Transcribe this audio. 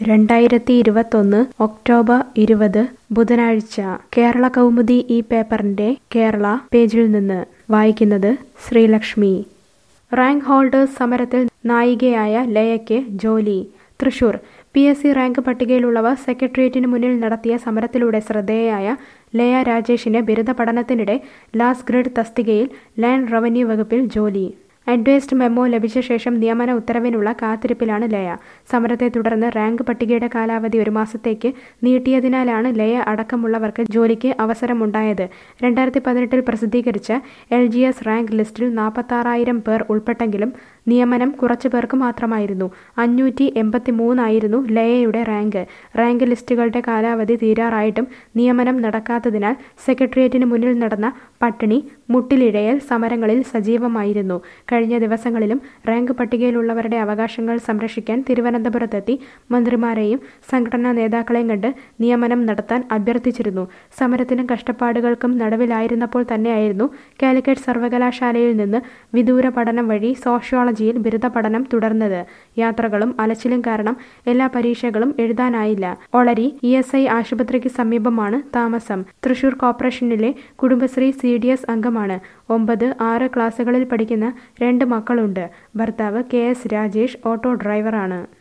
രണ്ടായിരത്തി ഇരുപത്തൊന്ന് ഒക്ടോബർ ഇരുപത് ബുധനാഴ്ച കേരള കൗമുദി ഈ പേപ്പറിന്റെ കേരള പേജിൽ നിന്ന് വായിക്കുന്നത് ശ്രീലക്ഷ്മി റാങ്ക് ഹോൾഡേഴ്സ് സമരത്തിൽ നായികയായ ലയയ്ക്ക് ജോലി Thrissur P S C rank പട്ടികയിലുള്ളവർ സെക്രട്ടേറിയറ്റിന് മുന്നിൽ നടത്തിയ സമരത്തിലൂടെ ശ്രദ്ധേയയായ ലയ രാജേഷിന് ബിരുദ പഠനത്തിനിടെ ലാസ്റ്റ് ഗ്രേഡ് തസ്തികയിൽ ലാൻഡ് റവന്യൂ വകുപ്പിൽ ജോലി അഡ്വൈസ്ഡ് മെമ്മോ ലഭിച്ച ശേഷം നിയമന ഉത്തരവിനുള്ള കാത്തിരിപ്പിലാണ് ലയ സമരത്തെ തുടർന്ന് റാങ്ക് പട്ടികയുടെ കാലാവധി ഒരു മാസത്തേക്ക് നീട്ടിയതിനാലാണ് ലയ അടക്കമുള്ളവർക്ക് ജോലിക്ക് അവസരമുണ്ടായത് രണ്ടായിരത്തി പതിനെട്ടിൽ പ്രസിദ്ധീകരിച്ച എൽ ജി എസ് റാങ്ക് ലിസ്റ്റിൽ നാൽപ്പത്താറായിരം പേർ ഉൾപ്പെട്ടെങ്കിലും നിയമനം കുറച്ചു പേർക്ക് മാത്രമായിരുന്നു അഞ്ഞൂറ്റി എൺപത്തി മൂന്നായിരുന്നു ലയയുടെ റാങ്ക് റാങ്ക് ലിസ്റ്റുകളുടെ കാലാവധി തീരാറായിട്ടും നിയമനം നടക്കാത്തതിനാൽ സെക്രട്ടേറിയറ്റിന് മുന്നിൽ നടന്ന പട്ടിണി മുട്ടിലിഴയൽ സമരങ്ങളിൽ സജീവമായിരുന്നു കഴിഞ്ഞ ദിവസങ്ങളിലും റാങ്ക് പട്ടികയിലുള്ളവരുടെ അവകാശങ്ങൾ സംരക്ഷിക്കാൻ തിരുവനന്തപുരത്തെത്തി മന്ത്രിമാരെയും സംഘടനാ നേതാക്കളെയും കണ്ട് നിയമനം നടത്താൻ അഭ്യർത്ഥിച്ചിരുന്നു സമരത്തിനും കഷ്ടപ്പാടുകൾക്കും നടുവിലായിരുന്നപ്പോൾ തന്നെയായിരുന്നു കാലിക്കറ്റ് സർവകലാശാലയിൽ നിന്ന് വിദൂര പഠനം വഴി സോഷ്യോളജിയിൽ ബിരുദ പഠനം തുടർന്നത് യാത്രകളും അലച്ചിലും കാരണം എല്ലാ പരീക്ഷകളും എഴുതാനായില്ല ഒളരി ഇ എസ് ഐ ആശുപത്രിക്ക് സമീപമാണ് താമസം തൃശൂർ കോർപ്പറേഷനിലെ കുടുംബശ്രീ സി ഡി എസ് അംഗമാണ് ഒമ്പത് ആറ് ക്ലാസ്സുകളിൽ പഠിക്കുന്ന രണ്ട് മക്കളുണ്ട് ഭർത്താവ് കെ എസ് രാജേഷ് ഓട്ടോ ഡ്രൈവറാണ്